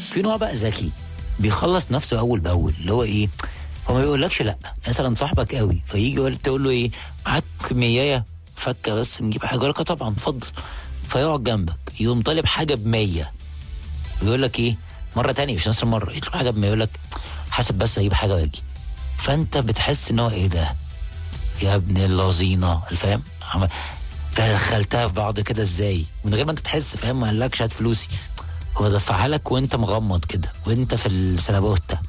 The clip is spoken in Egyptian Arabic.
في نوع بقى ذكي بيخلص نفسه اول باول اللي هو ايه هو ما بيقولكش لا مثلا صاحبك قوي فيجي يقول تقول له ايه معاك ميايه فكه بس نجيب حاجه يقول لك آه طبعا اتفضل فيقعد جنبك يقوم طالب حاجه ب 100 ويقول لك ايه مره تانية مش نفس المره يطلب حاجه ب 100 يقول لك حاسب بس اجيب حاجه واجي فانت بتحس ان هو ايه ده يا ابن اللذينه الفهم عم- دخلتها في بعض كده ازاي من غير ما انت تحس فاهم ما قالكش هات فلوسي هو دفعها لك وانت مغمض كده وانت في السلابوته